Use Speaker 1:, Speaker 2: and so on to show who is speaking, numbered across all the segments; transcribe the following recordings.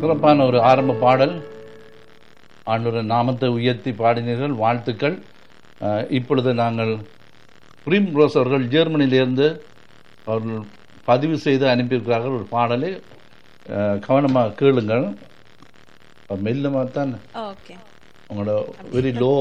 Speaker 1: சிறப்பான ஒரு ஆரம்ப பாடல் ஆண்டவர் நாமத்தை உயர்த்தி பாடினீர்கள் வாழ்த்துக்கள் அஹ், இப்பொழுது நாங்கள் பிரிம் ரோஸ் அவர்கள் ஜெர்மனியிலிருந்து அவர்கள் பதிவு செய்து அனுப்பியிருக்கிறார்கள் ஒரு பாடலை கவனமாக கேளுங்கள் மெல்லமாக தான்
Speaker 2: ஓகே
Speaker 1: உங்களோட வெரி லோ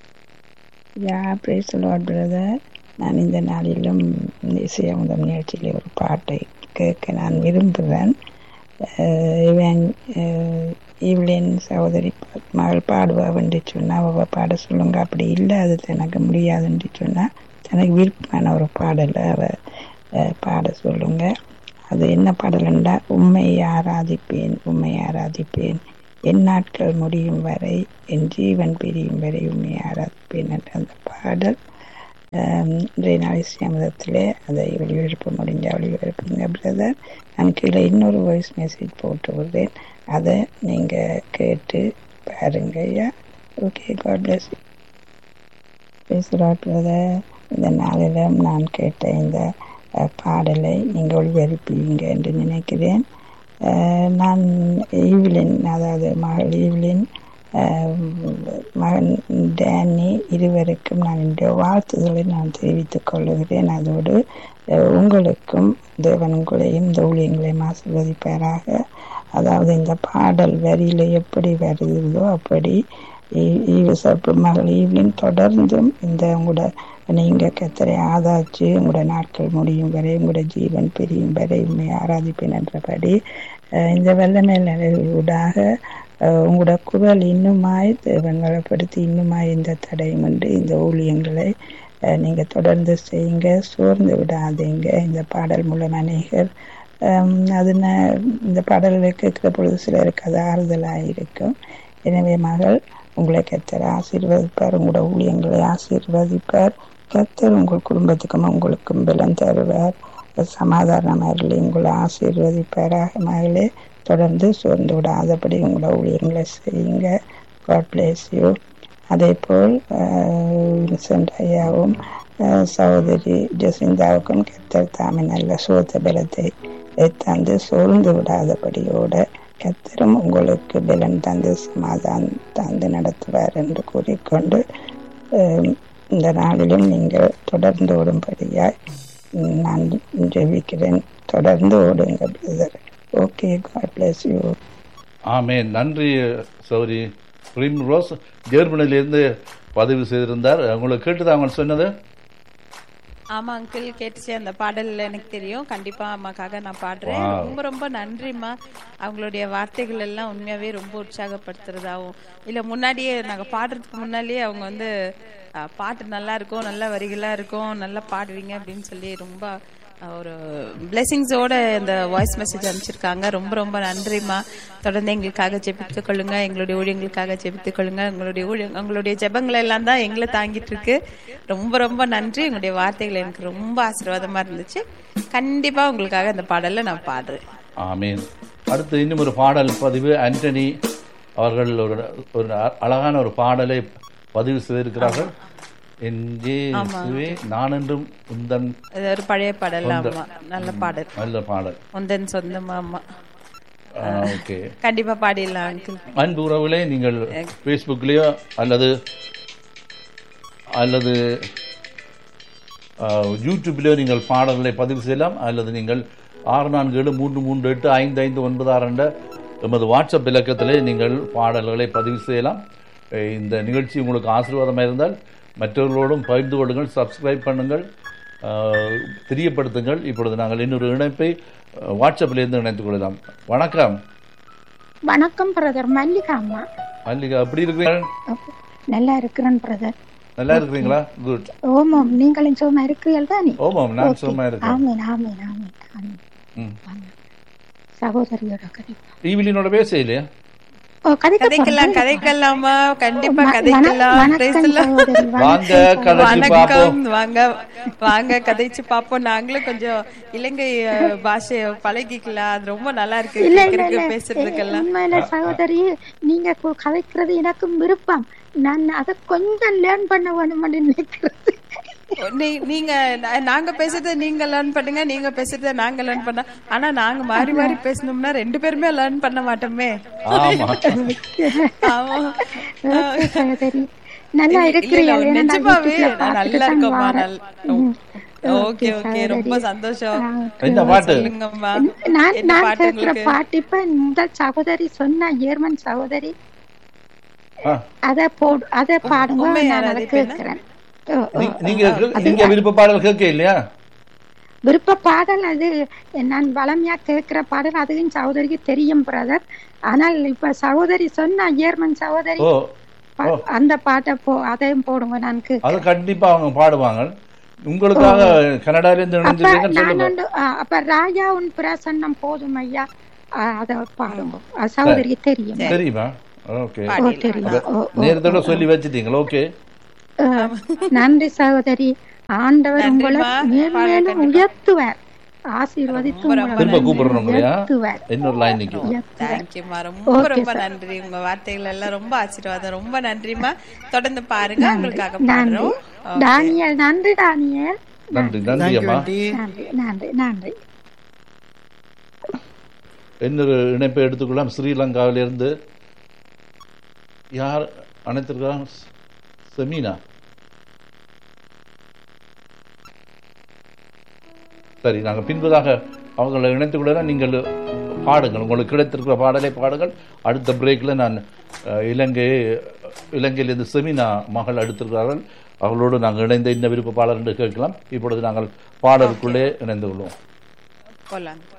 Speaker 3: யா பிரேஸ் லார்ட் பிரதர் நான் இந்த நாளிலும் இந்த இசையமுதம் நிகழ்ச்சியில் ஒரு பாட்டை கேட்க நான் விரும்புகிறேன் அஹ் இவன் அஹ் இவளின் சகோதரி பா- மகள் பாடுவா என்று சொன்னால் அவள் பாட சொல்லுங்க அப்படி இல்லை அது எனக்கு முடியாதுன்னு சொன்னால் தனக்கு விருப்பமான ஒரு பாடலை அவள் பாட சொல்லுங்க அது என்ன பாடலுண்டா உண்மை ஆராதிப்பேன் உண்மை ஆராதிப்பேன் என் நாட்கள் முடியும் வரை என் ஜீவன் பிரியும் வரை உண்மை ஆராதிப்பேன் என்ற அந்த பாடல் ஆம், இன்றைய நாள் மதத்தில் அதை ஒளிபரப்ப முடிஞ்ச ஒளிபரப்புங்க பிரதர் நான் கீழே இன்னொரு வாய்ஸ் மெசேஜ் போட்டு விடுறேன் அதை நீங்கள் கேட்டு பாருங்க ஐயா ஓகே காட் பிளஸ் பேசுகிறார் பிரதர் இந்த நாளிலும் நான் கேட்ட இந்த அஹ், பாடலை நீங்கள் ஒளிபரப்பீங்க என்று நினைக்கிறேன் அஹ், நான் ஈவிலின் அதாவது மகள் ஈவிலின் அஹ், மகன் டேனி இருவருக்கும் நான் இந்த வாழ்த்துதலை நான் தெரிவித்துக் கொள்ளுகிறேன் அதோடு அஹ், உங்களுக்கும் தேவன் உங்களையும் இந்த ஊழியங்களையும் ஆசீர்வதிப்பாராக அதாவது இந்த பாடல் வரியில எப்படி வருகிறதோ அப்படி ஈ- ஈவசப்பு மகள் ஈவிலின் தொடர்ந்தும் இந்த உங்களோட நீங்க கத்தரை ஆதாச்சு உங்களோட நாட்கள் முடியும் வரை உங்களோட ஜீவன் பிரியும் வரை உண்மை ஆராதிப்பேன் என்றபடி அஹ், இந்த வெள்ளமே ஊடாக அஹ், உங்களோட குரல் இன்னுமாய் தேவன் வளப்படுத்தி இன்னுமாய் இந்த தடையுமின்றி இந்த ஊழியங்களை அஹ், நீங்க தொடர்ந்து செய்யுங்க சோர்ந்து விடாதீங்க இந்த பாடல் மூலம் அநேகர் ஹம், அது ந- இந்த பாடல்களை கேட்கிற பொழுது சிலருக்கு அது ஆறுதலாக இருக்கும் எனவே மகள் உங்களை கத்தர் ஆசீர்வதிப்பார் உங்களோட ஊழியங்களை ஆசீர்வதிப்பார் கத்தர் உங்கள் குடும்பத்துக்கும் உங்களுக்கும் பலம் தருவார் சமாதானமாக உங்களை ஆசீர்வதிப்பாராக மகளே தொடர்ந்து சோர்ந்து விடாதபடி உங்களோட ஊழியங்களை செய்யுங்க காட் பிளேஸ் யூ அதே போல் வின்சென்ட் ஐயாவும் அஹ், சகோதரி ஜெசிந்தாவுக்கும் கத்தர் தாமே நல்ல சோத்த பலத்தை தந்து சோர்ந்து விடாதபடியோட கத்தரும் உங்களுக்கு பலன் தந்து சமாதானம் தந்து நடத்துவார் என்று கூறிக்கொண்டு அஹ், இந்த நாளிலும் நீங்கள் தொடர்ந்து ஓடும்படியாய் நான் ஜெபிக்கிறேன் தொடர்ந்து ஓடுங்க brother okay God bless you
Speaker 1: ஆமே நன்றி சௌரி பிரிம் ரோஸ் ஜெர்மனியிலிருந்து பதிவு செய்திருந்தார் உங்களுக்கு கேட்டுதான் அவங்க சொன்னது
Speaker 2: ஆமா அங்கிள் கேட்டுச்சு அந்த பாடல் எனக்கு தெரியும் கண்டிப்பா அம்மாக்காக நான் பாடுறேன்
Speaker 1: Wow.
Speaker 2: ரொம்ப ரொம்ப நன்றிம்மா அவங்களுடைய வார்த்தைகள் எல்லாம் உண்மையாவே ரொம்ப உற்சாகப்படுத்துறதாவும் இல்ல முன்னாடியே நாங்க பாடுறதுக்கு முன்னாடியே அவங்க வந்து அஹ், பாட்டு நல்லா இருக்கும் நல்ல வரிகளா இருக்கும் நல்லா பாடுவீங்க அப்படின்னு சொல்லி ரொம்ப அஹ், ஒரு பிளெஸிங்ஸோட இந்த வாய்ஸ் மெசேஜ் அனுப்பிச்சிருக்காங்க ரொம்ப ரொம்ப நன்றிம்மா தொடர்ந்து எங்களுக்காக ஜெபித்துக் கொள்ளுங்க எங்களுடைய ஊழியங்களுக்காக ஜெபித்துக் கொள்ளுங்க உங்களுடைய ஊழியம் உங்களுடைய ஜெபங்கள் எல்லாம் தான் எங்களை தாங்கிட்டு இருக்கு ரொம்ப ரொம்ப நன்றி உங்களுடைய வார்த்தைகள் எனக்கு ரொம்ப ஆசீர்வாதமா இருந்துச்சு கண்டிப்பா உங்களுக்காக இந்த பாடலை நான் பாடுறேன்
Speaker 1: ஆமீன் அடுத்து இன்னும் ஒரு பாடல் பதிவு ஆண்டனி அவர்கள் ஒரு ஒரு அழகான ஒரு பாடலை பதிவு செய்திருக்கிறார்கள் என் இயேசுவே நான் என்றும் உந்தன்
Speaker 2: இது ஒரு பழைய பாடல் ஆமா நல்ல பாடல்
Speaker 1: நல்ல பாடல்
Speaker 2: உந்தன் சொந்தமா ஆமா
Speaker 1: ஓகே
Speaker 2: கண்டிப்பா பாடிடலாம் அங்கிள்
Speaker 1: அன்பு உறவுகளே நீங்கள் ஃபேஸ்புக்லேயோ அல்லது அல்லது அஹ், யூடியூப்லேயோ நீங்கள் பாடல்களை பதிவு செய்யலாம் அல்லது நீங்கள் ஆறு நான்கு ஏழு மூன்று மூன்று எட்டு ஐந்து ஐந்து ஒன்பது ஆறு என்ற எமது வாட்ஸ்அப் இலக்கத்திலே நீங்கள் பாடல்களை பதிவு செய்யலாம் அஹ், இந்த நிகழ்ச்சி உங்களுக்கு ஆசீர்வாதமாக இருந்தால் மற்றவர்களோடும் பகிர்ந்து கொள்ளுங்கள் சப்ஸ்கிரைப் பண்ணுங்கள் அஹ், தெரியப்படுத்துங்கள் இப்பொழுது நாங்கள் இன்னொரு இணைப்பை அஹ், வாட்ஸ்அப்பிலிருந்து இணைத்துக் கொள்ளலாம் வணக்கம்
Speaker 4: வணக்கம் பிரதர் மல்லிகா அம்மா
Speaker 1: மல்லிகா எப்படி இருக்கிறீர்கள்
Speaker 4: அப்ப- நல்லா இருக்கிறேன் பிரதர்
Speaker 1: நல்லா இருக்கிறீங்களா குட்
Speaker 4: ஓமாம் நீங்களும் சும்மா இருக்கிறீர்கள் தானே
Speaker 1: ஓமாம் நான் சும்மா இருக்கேன்
Speaker 4: ஆமீன் ஆமீன் ஆமீன் ஆமீன்
Speaker 1: ம்.
Speaker 4: ஆமீன். சகோதரியோட கதைப்பா
Speaker 1: ஈவிலினோட பேச இல்லையா
Speaker 4: ஓ கதைக்க
Speaker 2: கதைக்கலாம் கதைக்கலாமா கண்டிப்பா கதைக்கலாம் Praise the
Speaker 4: வணக்கம்
Speaker 2: Lord.
Speaker 4: சகோதரி
Speaker 1: வாங்க கதைச்சு பார்ப்போம்
Speaker 2: வணக்கம் வாங்க வாங்க கதைச்சு பாப்போம் நாங்களும் கொஞ்சம் இலங்கை அஹ், பாஷைய பழகிக்கலாம் அது ரொம்ப நல்லா இருக்கு
Speaker 4: இல்ல இல்ல
Speaker 2: கேக்குறதுக்கு
Speaker 4: இல்ல
Speaker 2: பேசுறதுக்கெல்லாம்
Speaker 4: உண்மையில சகோதரி நீங்க கு- கதைக்கிறது எனக்கும் விருப்பம் நான் அதை கொஞ்சம் லேர்ன் பண்ண வேணும்னு நினைக்கிறது
Speaker 2: நீ- நீங்க நா- நாங்க பேசுறத நீங்க லேர்ன் பண்ணுங்க நீங்க பேசுறத நாங்க லேர்ன் பண்ண ஆனா நாங்க மாறி மாறி பேசணும்னா ரெண்டு பேருமே லேர்ன் பண்ண மாட்டோமே
Speaker 1: ஆமா
Speaker 2: ஆமா
Speaker 4: ஓகே சகோதரி நல்லா
Speaker 2: இல்ல, இல்ல,
Speaker 4: இருக்கிறீர்கள் ஏன்னா நான்
Speaker 2: நிஜமாவே
Speaker 4: யூடியூப்ல
Speaker 2: நான்
Speaker 4: பார்த்துட்டு
Speaker 2: நல்லா
Speaker 4: தான்
Speaker 2: இருக்கோம்மா
Speaker 4: வாரேன்.
Speaker 2: நல்-
Speaker 4: ம்.
Speaker 2: ஓகே ஓகே ரொம்ப சந்தோஷம்
Speaker 1: என்ன பாட்டு
Speaker 2: சொல்லுங்கம்மா
Speaker 4: நான்
Speaker 2: என்ன
Speaker 4: நான்
Speaker 2: பாட்டு
Speaker 4: கேட்கிற
Speaker 2: உங்களுக்கு
Speaker 4: பாட்டு இப்ப இந்த சகோதரி சொன்ன ஜெர்மன் சகோதரி
Speaker 1: ஆ,
Speaker 4: அத போடு அத பாடுங்க
Speaker 2: உண்மை
Speaker 4: நான்
Speaker 2: யாராவது
Speaker 4: அதை
Speaker 2: இப்ப என்ன?
Speaker 4: கேட்கிறேன் ஓ, ஓ.
Speaker 1: நீ- நீங்க நீங்க விருப்ப பாடல் கேட்க இல்லையா
Speaker 4: விருப்ப பாடல் அது நான் வளமையா கேட்கிற பாடல் அதுவும் சகோதரிக்கு தெரியும் பிரதர் ஆனால் இப்ப சகோதரி சொன்ன ஜெர்மன் சகோதரி
Speaker 1: ஓ
Speaker 4: பா- அந்த பாட்டை போ அதையும் போடுங்க நான் கே-
Speaker 1: அது கண்டிப்பா அவங்க பாடுவாங்க உங்களுக்காக கனடால இருந்து
Speaker 4: அப்ப
Speaker 1: இணைஞ்சிருக்கீங்கன்னு
Speaker 4: நான்
Speaker 1: சொல்லுங்க
Speaker 4: வந்து ஆ, அப்ப ராஜா உன் பிரசன்னம் போதும் ஐயா ஆ, அத பாடுங்க ஆ, சகோதரிக்கு தெரியும்
Speaker 1: தெரியுமா ஓகே
Speaker 4: ஓ தெரியும் ஓ, ஓ.
Speaker 1: நேரத்தோட சொல்லி வச்சிட்டீங்களா ஓகே
Speaker 4: ஆ, நன்றி சகோதரி ஆண்டவர் உங்களை
Speaker 2: நன்றிம்மா.
Speaker 4: மேன்மேலும் உயர்த்துவார் ஆசீர்வதித்து உங்களை
Speaker 1: திரும்ப கூப்பிடுறோம் இல்லையா
Speaker 4: உயர்த்துவார்
Speaker 1: இன்னொரு லைன் நிக்கும்
Speaker 4: உயர்த்துவார்
Speaker 2: தேங்க்யூமா ரொம்ப ரொம்ப நன்றி உங்க வார்த்தைகள் எல்லாம் ரொம்ப ஆசீர்வாதம் ரொம்ப நன்றிமா தொடர்ந்து பாருங்க உங்களுக்காக
Speaker 4: நன்றி
Speaker 2: பாடுறோம்
Speaker 4: டானியல் நன்றி டானியல்
Speaker 1: நன்றி நன்றி அம்மா
Speaker 4: நன்றி நன்றி நன்றி
Speaker 1: இன்னொரு இணைப்பை எடுத்துக்கொள்ளலாம் ஸ்ரீலங்காவிலிருந்து யார் அனைத்திருக்கலாம் செமீனா சரி நாங்கள் பின்பதாக அவங்களை இணைத்துக் கொள்ளலாம் நீங்கள் பாடுங்கள் உங்களுக்கு கிடைத்திருக்கிற பாடலை பாடுங்கள் அடுத்த பிரேக்கில் நான் அஹ், இலங்கை இலங்கையிலிருந்து செமினா மகள் அடுத்திருக்கிறார்கள் அவர்களோடு நாங்கள் இணைந்த இந்த விருப்ப பாடல் என்று கேட்கலாம் இப்பொழுது நாங்கள் பாடலுக்குள்ளே இணைந்து கொள்வோம்
Speaker 2: போலாம்